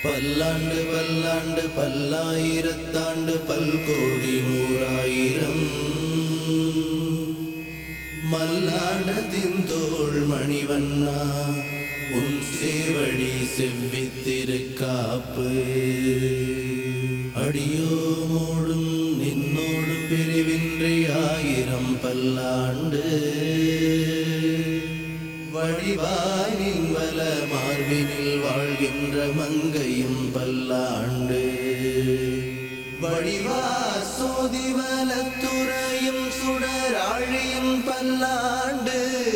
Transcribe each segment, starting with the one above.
பல்லாண்டு பல்லாண்டு பல்லாயிரத்தாண்டு பல்கோடி நூறாயிரம் மல்லாண்டத்தின் தோள் மணிவண்ணா உன் சேவடி செவ்வித்திருக்காப்பு அடியோமோடும் நின்னோடு பிரிவின்றி ஆயிரம் பல்லாண்டு வடிவானின் வல மார்பினில் வாழ்கின்ற மங்கையும் பல்லாண்டு வடிவா சோதிவலத்துறையும் சுடராழியும் பல்லாண்டு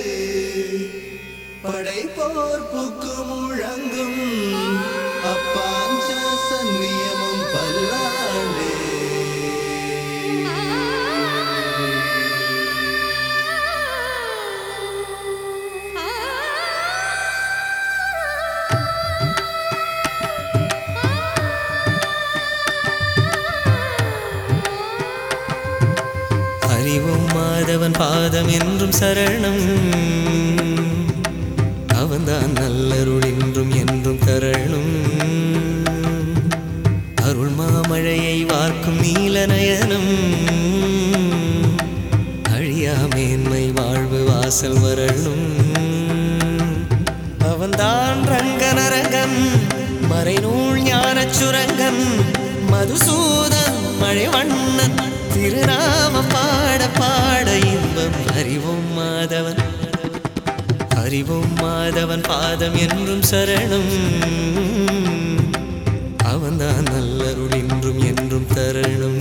படைப்போர்ப்புக்கு முழங்கும் அப்பாஞ்ச சன்னியமும் பல்லாண்டு அறிவும் மாதவன் பாதம் என்றும் சரணம் அவன்தான் நல்லருள் என்றும் என்றும் தரணும் அருள் மாமழையை வார்க்கும் நீல நயனம் அழியா மேன்மை வாழ்வு வாசல் வரணும் அவன்தான் ரங்கனரங்கன் மறைநூல் ஞானச் சுரங்கன் மதுசூதன் மழைவண்ணன் திருநாமம் பாட பாட இன்பம் அறிவோம் மாதவன் அறிவோம் மாதவன் பாதம் என்றும் சரணம் அவன்தான் நல்லருள் என்றும் என்றும் தரணும்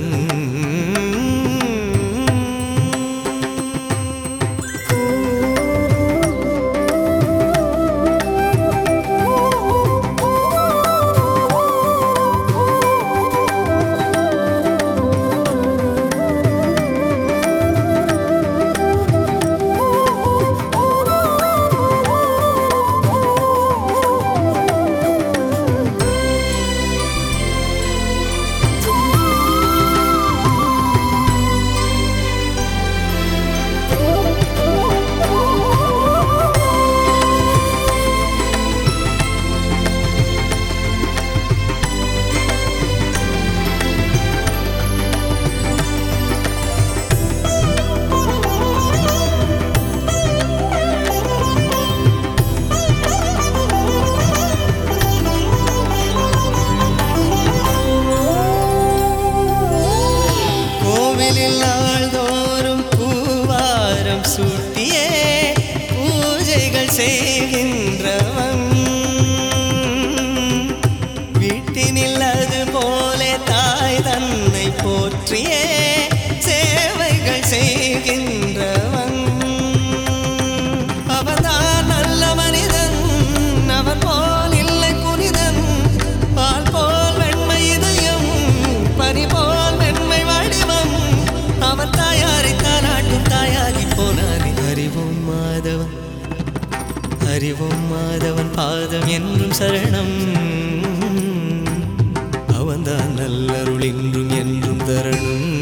கோவிலில் நாள்தோறும் பூவாரம் சூட்டியே பூஜைகள் செய்கின்றவன் வீட்டினில் அது போல தாய் தன்னை போற்றியே சேவைகள் செய்கின்றவன் அவன்தான் நல்ல மனிதன் அவன் போல் இல்லை புனிதன் பால் போல் வெண்மை இதயம் பனி போல் வெண்மை வடிவம் அவன் தாயாரை தானாட்டும் தாயாகி போனானே அறிவோம் மாதவன் அறிவோம் மாதவன் பாதம் என்றும் சரணம் அவன்தான் நல்லருள் என்றும் என்றும் தரணும்